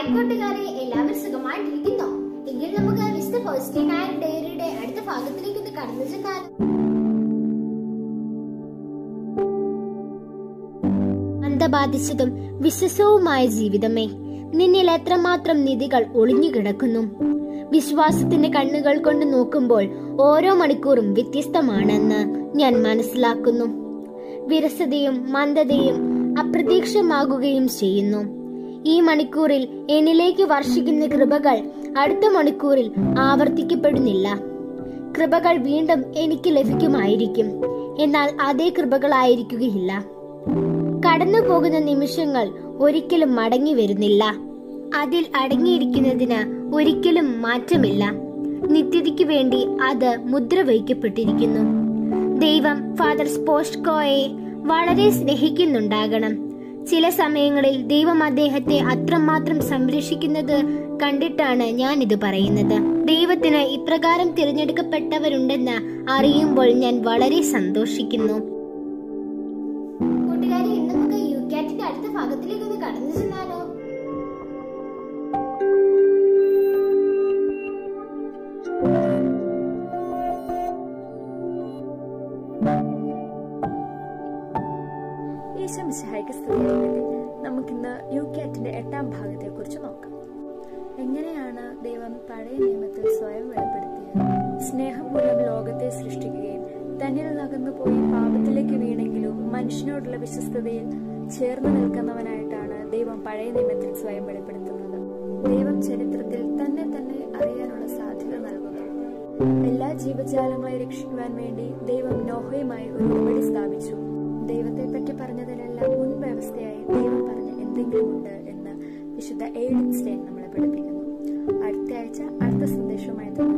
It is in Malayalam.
ഹായ് കൂട്ടുകാരെ എല്ലാവരും സുഖമായിട്ടിരിക്കുന്നോ എങ്കിൽ നമുക്ക് മിസ്റ്റർ ഫസ്റ്റ് നയൻ ഡയറിയുടെ അടുത്ത ഭാഗത്തിലേക്ക് ഒന്ന് കടന്നു ചെന്നാലോ അന്ധബാധിച്ചതും വിശ്വസവുമായ ജീവിതമേ നിന്നിൽ എത്രമാത്രം നിധികൾ ഒളിഞ്ഞുകിടക്കുന്നു വിശ്വാസത്തിന്റെ കണ്ണുകൾ കൊണ്ട് നോക്കുമ്പോൾ ഓരോ മണിക്കൂറും വ്യത്യസ്തമാണെന്ന് ഞാൻ മനസ്സിലാക്കുന്നു വിരസതയും മന്ദതയും അപ്രത്യക്ഷമാകുകയും ചെയ്യുന്നു ഈ മണിക്കൂറിൽ എന്നിലേക്ക് വർഷിക്കുന്ന കൃപകൾ അടുത്ത മണിക്കൂറിൽ ആവർത്തിക്കപ്പെടുന്നില്ല കൃപകൾ വീണ്ടും എനിക്ക് ലഭിക്കുമായിരിക്കും എന്നാൽ അതേ കൃപകളായിരിക്കുകയില്ല കടന്നു പോകുന്ന നിമിഷങ്ങൾ ഒരിക്കലും മടങ്ങി വരുന്നില്ല അതിൽ അടങ്ങിയിരിക്കുന്നതിന് ഒരിക്കലും മാറ്റമില്ല നിത്യതയ്ക്ക് വേണ്ടി അത് മുദ്ര വയ്ക്കപ്പെട്ടിരിക്കുന്നു ദൈവം ഫാദർ സ്പോഷ്കോയെ വളരെ സ്നേഹിക്കുന്നുണ്ടാകണം ചില സമയങ്ങളിൽ ദൈവം അദ്ദേഹത്തെ അത്രമാത്രം സംരക്ഷിക്കുന്നത് കണ്ടിട്ടാണ് ഞാൻ ഇത് പറയുന്നത് ദൈവത്തിന് ഇപ്രകാരം തിരഞ്ഞെടുക്കപ്പെട്ടവരുണ്ടെന്ന് അറിയുമ്പോൾ ഞാൻ വളരെ സന്തോഷിക്കുന്നു കൂട്ടുകാരെ ഇന്ന് നമുക്ക് യു കാറ്റിന്റെ അടുത്ത ഭാഗത്തിലേക്ക് ഒന്ന് കടന്നു ചെന്നാലോ ഈശോ മിശിഹായ്ക്ക് സ്തുതിയാകട്ടെ നമുക്കിന്ന് യു കാറ്റിന്റെ എട്ടാം ഭാഗത്തെ കുറിച്ച് നോക്കാം എങ്ങനെയാണ് ദൈവം പഴയ നിയമത്തിൽ സ്വയം വെളിപ്പെടുത്തിയത് സ്നേഹം മൂലം ലോകത്തെ സൃഷ്ടിക്കുകയും തന്നിൽ നകന്നു പോയി പാപത്തിലേക്ക് വീണെങ്കിലും മനുഷ്യനോടുള്ള വിശ്വസ്തതയിൽ ചേർന്ന് നിൽക്കുന്നവനായിട്ടാണ് ദൈവം പഴയ നിയമത്തിൽ സ്വയം വെളിപ്പെടുത്തുന്നത് ദൈവം ചരിത്രത്തിൽ തന്നെ തന്നെ അറിയാനുള്ള സാധ്യത നൽകുന്നു എല്ലാ ജീവജാലങ്ങളെ രക്ഷിക്കുവാൻ വേണ്ടി ദൈവം നോഹയുമായി ഒരു ഉടമ്പടി സ്ഥാപിച്ചു ദൈവത്തെ പറ്റി പറഞ്ഞതിനെല്ലാം മുൻ വ്യവസ്ഥയായി ദൈവം പറഞ്ഞ എന്തെങ്കിലും ഉണ്ട് എന്ന് വിശുദ്ധ എയ്ഡൻസ്റ്റൈൻ നമ്മളെ പഠിപ്പിക്കുന്നു അടുത്ത ആഴ്ച അടുത്ത സന്ദേശവുമായി തന്നെ